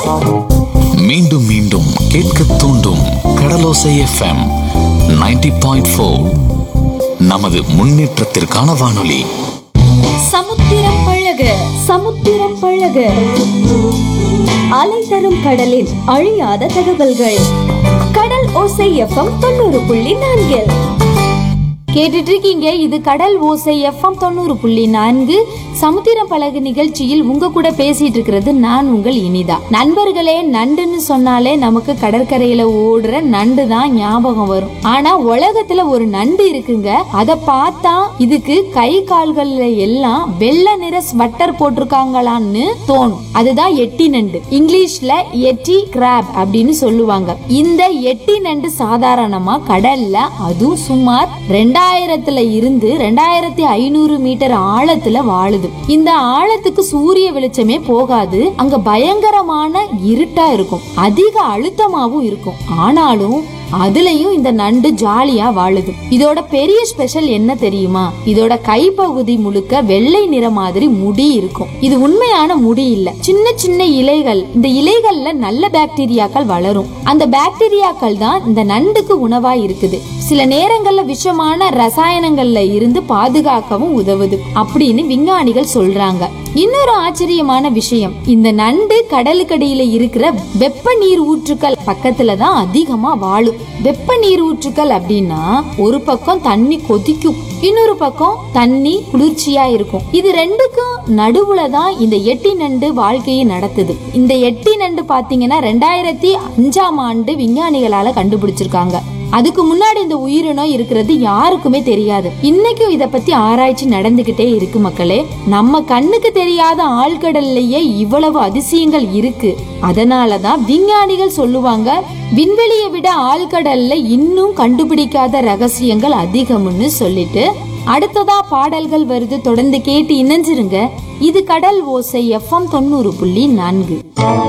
மீண்டும் மீண்டும் கேட்க தூண்டும் கடலோசை எஃப்எம் 90.4 பாயிண்ட் நமது முன்னேற்றத்திற்கான வானொலி சமுத்திரம் பழக சமுத்திரம் பழக அலை தரும் கடலின் அழியாத தகவல்கள் கடல் ஓசை எஃப்எம் தொண்ணூறு புள்ளி நான்கில் கேட்டுட்டு இருக்கீங்க இது கடல் ஓசை எஃப்எம் தொண்ணூறு புள்ளி நான்கு சமுத்திரம் பழகு நிகழ்ச்சியில் உங்க கூட பேசிட்டு இருக்கிறது நான் உங்கள் இனிதா நண்பர்களே நண்டுன்னு சொன்னாலே நமக்கு கடற்கரையில ஓடுற நண்டு தான் ஞாபகம் வரும் ஆனா உலகத்துல ஒரு நண்டு இருக்குங்க அத பார்த்தா இதுக்கு கை கால்கள்ல எல்லாம் வெள்ளை நிற ஸ்வட்டர் போட்டிருக்காங்களான்னு தோணும் அதுதான் எட்டி நண்டு இங்கிலீஷ்ல எட்டி கிராப் அப்படின்னு சொல்லுவாங்க இந்த எட்டி நண்டு சாதாரணமா கடல்ல அதுவும் சுமார் ரெண்டாயிரத்துல இருந்து ரெண்டாயிரத்தி ஐநூறு மீட்டர் ஆழத்துல வாழுது இந்த ஆழத்துக்கு சூரிய வெளிச்சமே போகாது அங்க பயங்கரமான இருட்டா இருக்கும் அதிக அழுத்தமாவும் இருக்கும் ஆனாலும் அதுலயும் இந்த நண்டு ஜாலியா வாழுது இதோட பெரிய ஸ்பெஷல் என்ன தெரியுமா இதோட கைப்பகுதி முழுக்க வெள்ளை நிற மாதிரி முடி இருக்கும் இது உண்மையான முடி இல்ல சின்ன சின்ன இலைகள் இந்த இலைகள்ல நல்ல பாக்டீரியாக்கள் வளரும் அந்த பாக்டீரியாக்கள் தான் இந்த நண்டுக்கு உணவா இருக்குது சில நேரங்கள்ல விஷமான ரசாயனங்கள்ல இருந்து பாதுகாக்கவும் உதவுது அப்படின்னு விஞ்ஞானிகள் சொல்றாங்க இன்னொரு ஆச்சரியமான விஷயம் இந்த நண்டு கடலுக்கடியில இருக்கிற வெப்ப நீர் ஊற்றுக்கள் பக்கத்துல தான் அதிகமா வாழும் வெப்ப நீர் ஊற்றுக்கள் அப்படின்னா ஒரு பக்கம் தண்ணி கொதிக்கும் இன்னொரு பக்கம் தண்ணி குளிர்ச்சியா இருக்கும் இது ரெண்டுக்கும் நடுவுல தான் இந்த எட்டி நண்டு வாழ்க்கையை நடத்துது இந்த எட்டி நண்டு பாத்தீங்கன்னா ரெண்டாயிரத்தி அஞ்சாம் ஆண்டு விஞ்ஞானிகளால கண்டுபிடிச்சிருக்காங்க அதுக்கு முன்னாடி இந்த உயிரினம் இருக்கிறது யாருக்குமே தெரியாது இன்னைக்கும் இத பத்தி ஆராய்ச்சி நடந்துகிட்டே இருக்கு மக்களே நம்ம கண்ணுக்கு தெரியாத ஆழ்கடல்லையே இவ்வளவு அதிசயங்கள் இருக்கு அதனாலதான் விஞ்ஞானிகள் சொல்லுவாங்க விண்வெளியை விட ஆழ்கடல்ல இன்னும் கண்டுபிடிக்காத ரகசியங்கள் அதிகம்னு சொல்லிட்டு அடுத்ததா பாடல்கள் வருது தொடர்ந்து கேட்டு இணைஞ்சிருங்க இது கடல் ஓசை எஃப்எம் தொண்ணூறு புள்ளி நான்கு